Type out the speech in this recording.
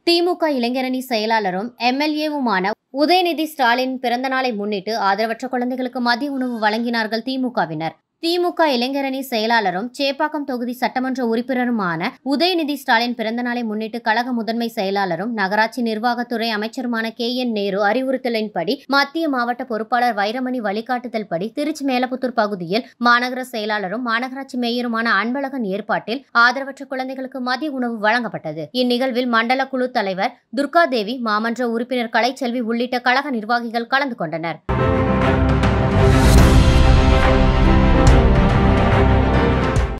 திமுக இளைஞரணி செயலாளரும் எம்எல்ஏவுமான உதயநிதி ஸ்டாலின் பிறந்த நாளை முன்னிட்டு ஆதரவற்ற குழந்தைகளுக்கு மதிய உணவு வழங்கினார்கள் திமுகவினர் திமுக இளைஞரணி செயலாளரும் சேப்பாக்கம் தொகுதி சட்டமன்ற உறுப்பினருமான உதயநிதி ஸ்டாலின் பிறந்த நாளை முன்னிட்டு கழக முதன்மை செயலாளரும் நகராட்சி நிர்வாகத்துறை அமைச்சருமான கே என் நேரு அறிவுறுத்தலின்படி மத்திய மாவட்ட பொறுப்பாளர் வைரமணி வழிகாட்டுதல்படி திருச்சி மேலப்புத்தூர் பகுதியில் மாநகர செயலாளரும் மாநகராட்சி மேயருமான அன்பழகன் ஏற்பாட்டில் ஆதரவற்ற குழந்தைகளுக்கு மதிய உணவு வழங்கப்பட்டது இந்நிகழ்வில் மண்டல குழு தலைவர் துர்காதேவி மாமன்ற உறுப்பினர் கலைச்செல்வி உள்ளிட்ட கழக நிர்வாகிகள் கலந்து கொண்டனர்